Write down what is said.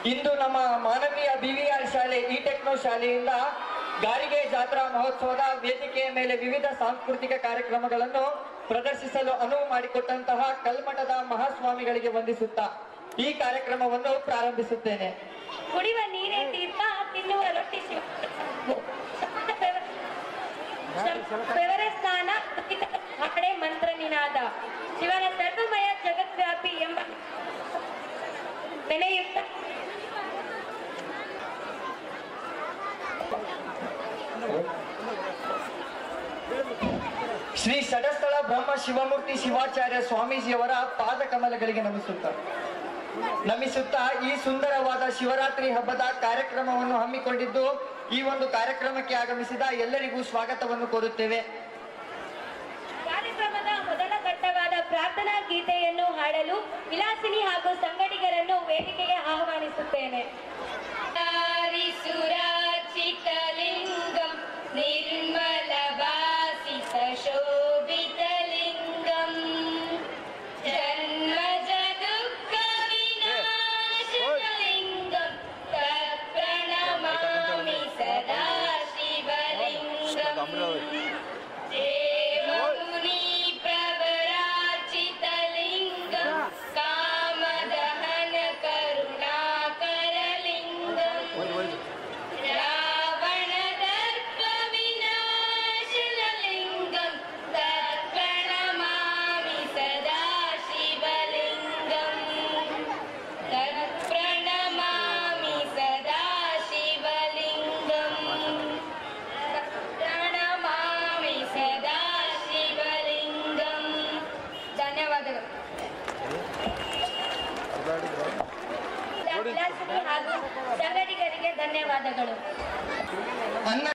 ಇಂದು ನಮ್ಮ ಮಾನವೀಯ ಬಿವಿಆರ್ ಶಾಲೆ ಇ ಟೆಕ್ನೋ ಶಾಲೆಯಿಂದ ಗಾರಿಗೆ ಜಾತ್ರಾ ಮಹೋತ್ಸವದ ವೇದಿಕೆಯ ಮೇಲೆ ವಿವಿಧ ಸಾಂಸ್ಕೃತಿಕ ಕಾರ್ಯಕ್ರಮಗಳನ್ನು ಪ್ರದರ್ಶಿಸಲು ಅನುವು ಮಾಡಿಕೊಟ್ಟಂತಹ ಕಲ್ಮಠದ ಮಹಾಸ್ವಾಮಿಗಳಿಗೆ ವಂದಿಸುತ್ತಾ ಈ ಕಾರ್ಯಕ್ರಮವನ್ನು ಪ್ರಾರಂಭಿಸುತ್ತೇನೆ ಕುಡಿಯುವ ನೀರೇ ತೀರ್ಥ ತಿನ್ನುವ ರೊಟ್ಟಿ ಶಿವ ಬೆವರ ಸ್ನಾನ ಹಣೆ ಮಂತ್ರ ನಿನಾದ ಶಿವನ ಸರ್ವಮಯ ಜಗದ್ವ್ಯಾಪಿ ಎಂಬ ಬೆನೆಯುತ್ತ ಶ್ರೀ ಷಡಸ್ಥಳ ಬ್ರಹ್ಮ ಶಿವಮೂರ್ತಿ ಶಿವಾಚಾರ್ಯ ಸ್ವಾಮೀಜಿಯವರ ಪಾದ ಕಮಲಗಳಿಗೆ ನಮಿಸುತ್ತಾ ನಮಿಸುತ್ತಾ ಈ ಸುಂದರವಾದ ಶಿವರಾತ್ರಿ ಹಬ್ಬದ ಕಾರ್ಯಕ್ರಮವನ್ನು ಹಮ್ಮಿಕೊಂಡಿದ್ದು ಈ ಒಂದು ಕಾರ್ಯಕ್ರಮಕ್ಕೆ ಆಗಮಿಸಿದ ಎಲ್ಲರಿಗೂ ಸ್ವಾಗತವನ್ನು ಕೋರುತ್ತೇವೆ ಕಾರ್ಯಕ್ರಮದ ಮೊದಲ ಘಟ್ಟವಾದ ಪ್ರಾರ್ಥನಾ ಗೀತೆಯನ್ನು ಹಾಡಲು ವಿಲಾಸಿನಿ ಹಾಗೂ ಸಂಗಡಿಗರನ್ನು ವೇದಿಕೆಗೆ ಆಹ್ವಾನಿಸುತ್ತೇನೆ ಸುರಾಚಿತಲಿಂಗಂ ನಿರ್ಮಲ ವಾಸಿತ ಶೋಭಿತಲಿಂಗಂ ಜನ್ಮಜ ದುಃಖ ವಿನಾಶಲಿಂಗಂ ತತ್ಪ್ರಣಮಾಮಿ ಸದಾ ಶಿವಲಿಂಗಂ ದೇವಮುನಿ ಪ್ರವರಾಚಿತಲಿಂಗಂ ಕಾಮದಹನ ಕರುಣಾಕರಲಿಂಗಂ ರಾವಣದರ್ಪ ವಿನಾಶನಲಿಂಗಂ ತತ್ಪ್ರಣಮಾಮಿ ಸದಾ ಶಿವಲಿಂಗಂ ತತ್ಪ್ರಣಮಾಮಿ ಸದಾ ಶಿವಲಿಂಗಂ ಪ್ರಣಮಾಮಿ ಸದಾ ಶಿವಲಿಂಗಂ ಧನ್ಯವಾದಗಳು ವಿಲಾಸಿನಿ ಹಾಗೂ ಸಂಗಡಿಗರಿಗೆ ಧನ್ಯವಾದಗಳು ಅನ್ನ